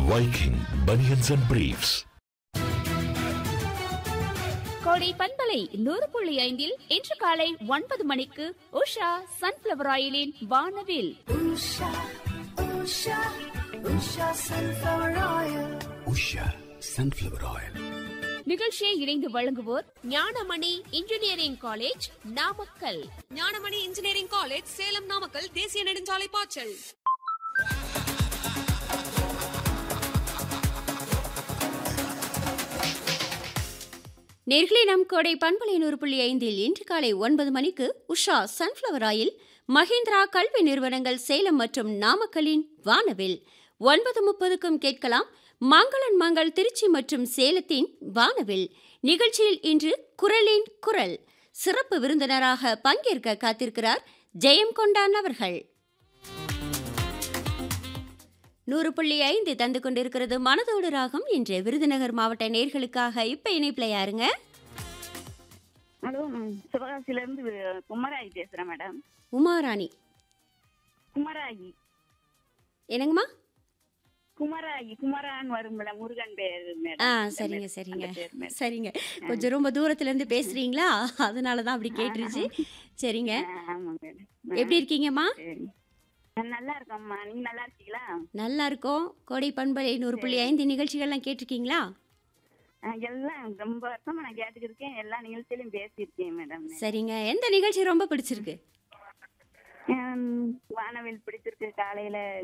Viking Bunions and Briefs. கோடை பண்பலை நூறு புள்ளி ஐந்தில் இன்று காலை ஒன்பது மணிக்கு உஷா சன்ஃபிளவர் ஆயிலின் வானவில் Usha, Usha, Usha sunflower oil. Usha sunflower oil நிகழ்ச்சியை இணைந்து வழங்குவோர் Gnanamani engineering college Namakkal Gnanamani engineering college Salem Namakkal தேசிய நெடுஞ்சாலை பாய்ச்சல் நேர்களே நம் கோடை பண்பலை நூறு புள்ளி ஐந்தில் இன்று காலை ஒன்பது மணிக்கு உஷா சன்ஃப்ளவர் ஆயில் மஹிந்திரா கல்வி நிறுவனங்கள் சேலம் மற்றும் நாமக்கலின் வானவில் ஒன்பது முப்பதுக்கும் கேட்கலாம் மங்களன் மங்கள் திருச்சி மற்றும் சேலத்தின் வானவில் நிகழ்ச்சியில் இன்று குரலின் குரல் சிறப்பு விருந்தினராக பங்கேற்க காத்திருக்கிறார் ஜெயம் கொண்டான் அவர்கள் நூறு புள்ளி ஐந்து தந்து கொண்டிருக்கிறது மனதோடு ராகம் இன்று விருதுநகர் மாவட்ட நேர்களுக்காக இப்ப இணைப்புல யாருங்க ஹலோ நான் சிவகாசில இருந்து குமராயி பேசுறேன் மேடம் உமாராணி குமராயி என்னங்கம்மா குமராயி குமரான் வரும் மேடம் முருகன் பேர் மேடம் ஆ அந்த சரிங்க மேடம், சரிங்க அந்த பேர் மேடம். சரிங்க கொஞ்சம் ரொம்ப தூரத்துல இருந்து பேசுறீங்களா அதனால தான் அப்படி கேட்டுருச்சு சரிங்க ஆ, ஆமா மேடம் எப்படி இருக்கீங்கம்மா சரி நான் நல்லா இருக்கேம்மா நீங்க நல்லா இருக்கீங்களா நல்லா இருக்கோம் கோடை பண்பலை நூறு புள்ளி ஐந்து நிகழ்ச்சிகள்லாம் கேட்டிருக்கீங்களா ஆ, எல்லாம் ரொம்ப வருஷமா நான் கேட்டுக்கிட்டு இருக்கேன் எல்லா நிகழ்ச்சியிலும் பேசியிருக்கேன் மேடம் சரிங்க எந்த நிகழ்ச்சி ரொம்ப பிடிச்சிருக்கு ஆம், வானவில் பிடிச்சிருக்கு காலையில